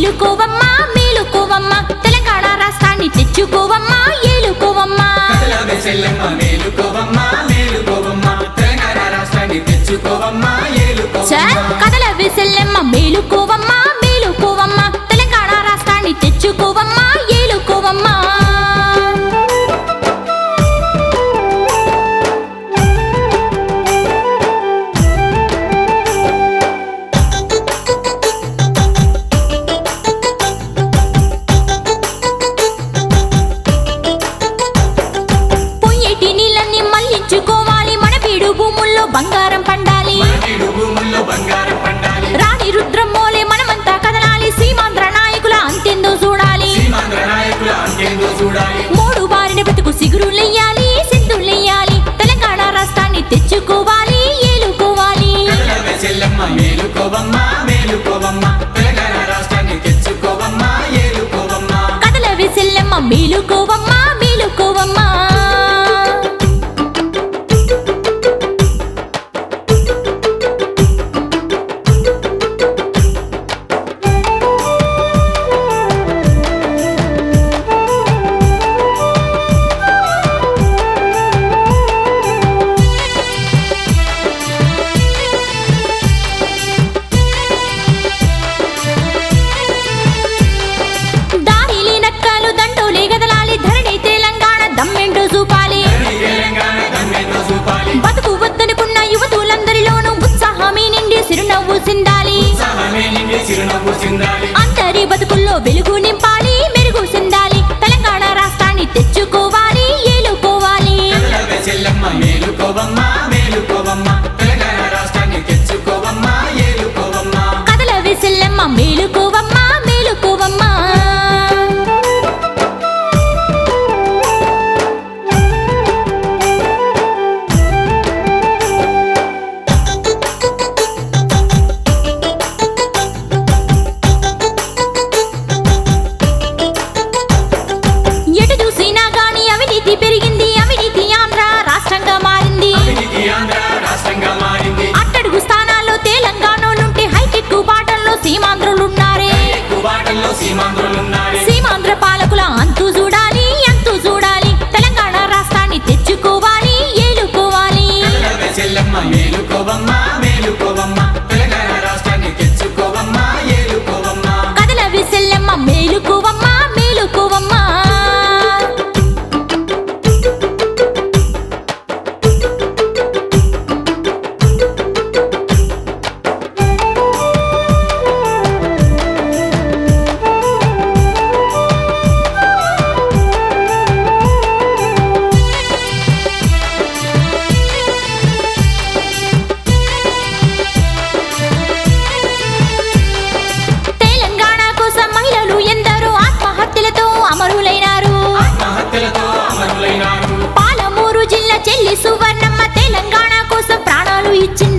మేలుకోవమ్మా మేలుకోవమ్మా తెలంగాణ రాష్ట్రాన్ని తెచ్చుకోవమ్మా ఏలుకోవమ్మా కదలవే చెల్లెమ్మ మేలుకోవమ్మా మేలుకోవమ్మా తెలంగాణ రాష్ట్రాన్ని తెచ్చుకోవమ్మా చ ఏలుకోవమ్మా కదల విసల్లెమ్మ మేలుకోవమ్మా మేలుకోవమ్మా తెలంగాణ రాష్ట్రాన్ని తెచ్చుకోవమ్మా ఏలుకోవమ్మా పొయ్యేటి నీళ్ళని మళ్ళించుకోవాలి మన బీడు భూముల్లో బంగారం పండాలి మనకిడు భూముల్లో బంగారం పండాలి రాణి రుద్రమ్మోలే మనమంతా కదలాలి సీమాంధ్ర నాయకుల అంతెందో చూడాలి సీమాంధ్ర నాయకుల అంకేందో చూడాలి మూడు బారిన బ్రతుకు సిగురులెయ్యాలి సిద్ధులెయ్యాలి తెలంగాణ రాష్ట్రాన్ని తెచ్చుకోవాలి ఏలుకోవాలి కదలవే చెల్లెమ్మ మేలుకోవమ్మా మేలుకోవమ్మా తెలంగాణ రాష్ట్రాన్ని తెచ్చుకోవమ్మా ఏలుకోవమ్మా కదల విసెల్లెమ్మ మేలుకోవమ్మా మేలుకోవమ్మా దారిలి నక్కలు దండోలే గదలాలి ధరణి తెలంగాణ దమ్మెండు చూపాలి ధరణి తెలంగాణ దమ్మేందో చూపాలి బతుకు వద్దనుకున్న యువతులందరిలోనూ ఉత్సాహమే నిండి చిరునవ్వు సిందాలి ఉత్సాహమే నిండి చిరునవ్వు చిందాలి అందరి బతుకుల్లో వెలుగు నింపాలి మెరుగు సిందాలి తెలంగాణ రాష్ట్రాన్ని తెచ్చుకోవాలి ఏలుకోవాలి కదలవే చెల్లెమ్మ మేలుకోవమ్మా మేలుకోవమ్మా తెలంగాణ రాష్ట్రాన్ని తెచ్చుకోవమ్మా ఏలుకోవమ్మా కదల విసిల్లెమ్మ మేలుకోవమ్మా మేలుకోవమ్మా ఎటు చూసినా గాని అవినీతి పెరిగింది అవినీతి ఆంధ్ర రాష్ట్రంగా మారింది అవినీతి ఆంధ్ర రాష్ట్రంగా మారింది అట్టడుగు స్థానాల్లో తెలంగాణలుంటే హైటెక్ బాటల్లో సీమాంధ్రులున్నారే ఎక్కువ బాటల్లో సీమాంధ్రులున్నారే సీమాంధ్ర పాలకుల అంతు చూడాలి అంతు చూడాలి తెలంగాణ రాష్ట్రాన్ని తెచ్చుకోవాలి ఏలుకోవాలి కదలవే చెల్లెమ్మ మేలుకోవమ్మా మేలుకోవమ్మా తెలంగాణ రాష్ట్రాన్ని తెచ్చుకోవమ్మా ఏలుకోవమ్మా కదల విసెల్లెమ్మ మేలుకోవమ్మా మేలుకోవమ్మా తెలంగాణ కోసం మహిళలు ఎందరో ఆత్మహత్యలతో అమరులైనారు ఆత్మహత్యలతో అమరులైనారు పాలమూరు జిల్లా చెల్లి సువర్ణమ్మ తెలంగాణ కోసం ప్రాణాలు ఇచ్చింది